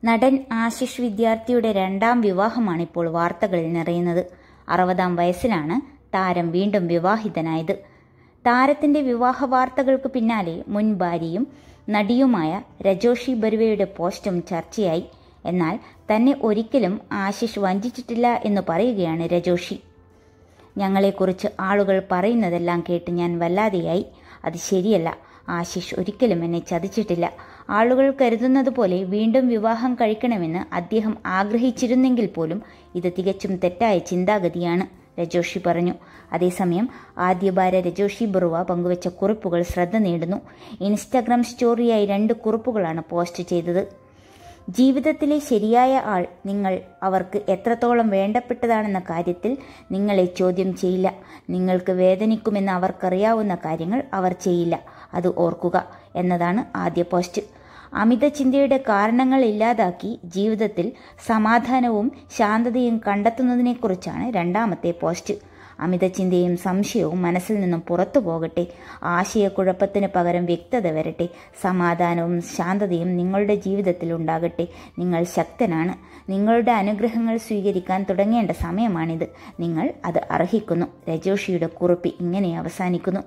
നടൻ ആശിഷ് വിദ്യാർത്ഥിയുടെ രണ്ടാം വിവാഹമാണ് ഇപ്പോൾ വാർത്തകളിൽ നിറയുന്നത് അറുപതാം വയസ്സിലാണ് താരം വീണ്ടും വിവാഹിതനായത് താരത്തിന്റെ വിവാഹ വാർത്തകൾക്ക് പിന്നാലെ മുൻ ഭാര്യയും നടിയുമായ രജോഷി ബരുവയുടെ പോസ്റ്റും ചർച്ചയായി എന്നാൽ തന്നെ ഒരിക്കലും ആശിഷ് വഞ്ചിച്ചിട്ടില്ല എന്ന് പറയുകയാണ് രജോഷി ഞങ്ങളെക്കുറിച്ച് ആളുകൾ പറയുന്നതെല്ലാം കേട്ട് ഞാൻ വല്ലാതെയായി അത് ശരിയല്ല ആശിഷ് ഒരിക്കലും എന്നെ ചതിച്ചിട്ടില്ല ആളുകൾ കരുതുന്നത് പോലെ വീണ്ടും വിവാഹം കഴിക്കണമെന്ന് അദ്ദേഹം ആഗ്രഹിച്ചിരുന്നെങ്കിൽ പോലും ഇത് തികച്ചും തെറ്റായ ചിന്താഗതിയാണ് രജോഷി പറഞ്ഞു അതേസമയം ആദ്യ ഭാര്യ രജോഷി ബറുവ പങ്കുവച്ച കുറിപ്പുകൾ ശ്രദ്ധ നേടുന്നു ഇൻസ്റ്റാഗ്രാം സ്റ്റോറിയായി രണ്ട് കുറിപ്പുകളാണ് പോസ്റ്റ് ചെയ്തത് ജീവിതത്തിലെ ശരിയായ ആൾ നിങ്ങൾ അവർക്ക് എത്രത്തോളം വേണ്ടപ്പെട്ടതാണെന്ന കാര്യത്തിൽ നിങ്ങളെ ചോദ്യം ചെയ്യില്ല നിങ്ങൾക്ക് വേദനിക്കുമെന്ന് അവർക്കറിയാവുന്ന കാര്യങ്ങൾ അവർ ചെയ്യില്ല അത് ഓർക്കുക എന്നതാണ് ആദ്യ പോസ്റ്റ് അമിത ചിന്തയുടെ കാരണങ്ങൾ ഇല്ലാതാക്കി ജീവിതത്തിൽ സമാധാനവും ശാന്തതയും കണ്ടെത്തുന്നതിനെക്കുറിച്ചാണ് രണ്ടാമത്തെ പോസ്റ്റ് അമിത ചിന്തയും സംശയവും മനസ്സിൽ നിന്നും പുറത്തു പോകട്ടെ ആശയക്കുഴപ്പത്തിന് പകരം വ്യക്തത വരട്ടെ സമാധാനവും ശാന്തതയും നിങ്ങളുടെ ജീവിതത്തിൽ ഉണ്ടാകട്ടെ നിങ്ങൾ ശക്തനാണ് നിങ്ങളുടെ അനുഗ്രഹങ്ങൾ സ്വീകരിക്കാൻ തുടങ്ങേണ്ട സമയമാണിത് നിങ്ങൾ അത് അർഹിക്കുന്നു രജോഷിയുടെ കുറിപ്പ് ഇങ്ങനെ അവസാനിക്കുന്നു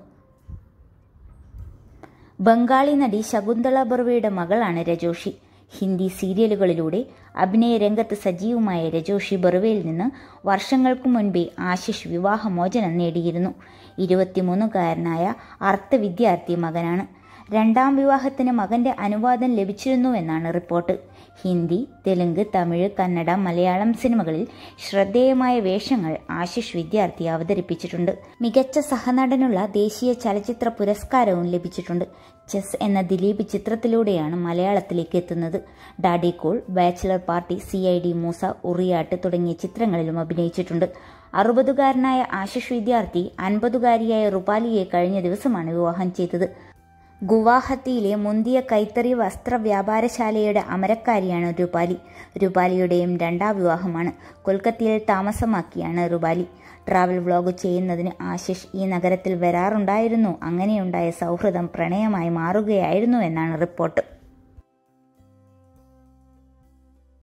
ബംഗാളി നടി ശകുന്തള ബർവയുടെ മകളാണ് രജോഷി ഹിന്ദി സീരിയലുകളിലൂടെ അഭിനയ രംഗത്ത് സജീവമായ രജോഷി ബറുവയിൽ നിന്ന് വർഷങ്ങൾക്ക് മുൻപേ ആശിഷ് വിവാഹമോചനം നേടിയിരുന്നു ഇരുപത്തിമൂന്നുകാരനായ അർത്ഥ വിദ്യാർത്ഥി മകനാണ് രണ്ടാം വിവാഹത്തിന് മകന്റെ അനുവാദം ലഭിച്ചിരുന്നുവെന്നാണ് റിപ്പോർട്ട് ഹിന്ദി തെലുങ്ക് തമിഴ് കന്നഡ മലയാളം സിനിമകളിൽ ശ്രദ്ധേയമായ വേഷങ്ങൾ ആശിഷ് വിദ്യാർത്ഥി അവതരിപ്പിച്ചിട്ടുണ്ട് മികച്ച സഹനടനുള്ള ദേശീയ ചലച്ചിത്ര പുരസ്കാരവും ലഭിച്ചിട്ടുണ്ട് ചെസ് എന്ന ദിലീപ് ചിത്രത്തിലൂടെയാണ് മലയാളത്തിലേക്ക് എത്തുന്നത് daddy cool bachelor party C I D Moosa ഉറിയാട്ട് തുടങ്ങിയ ചിത്രങ്ങളിലും അഭിനയിച്ചിട്ടുണ്ട് അറുപതുകാരനായ ആശിഷ് വിദ്യാർത്ഥി അൻപതുകാരിയായ റുപാലിയെ കഴിഞ്ഞ ദിവസമാണ് വിവാഹം ചെയ്തത് ഗുവാഹത്തിയിലെ മുന്തിയ കൈത്തറി വസ്ത്ര വ്യാപാരശാലയുടെ അമരക്കാരിയാണ് രുപാലി രുപാലിയുടെയും രണ്ടാം വിവാഹമാണ് കൊൽക്കത്തയിൽ താമസമാക്കിയാണ് റുപാലി ട്രാവൽ വ്ലോഗ് ചെയ്യുന്നതിന് ആശിഷ് ഈ നഗരത്തിൽ വരാറുണ്ടായിരുന്നു അങ്ങനെയുണ്ടായ സൗഹൃദം പ്രണയമായി മാറുകയായിരുന്നു എന്നാണ് റിപ്പോർട്ട്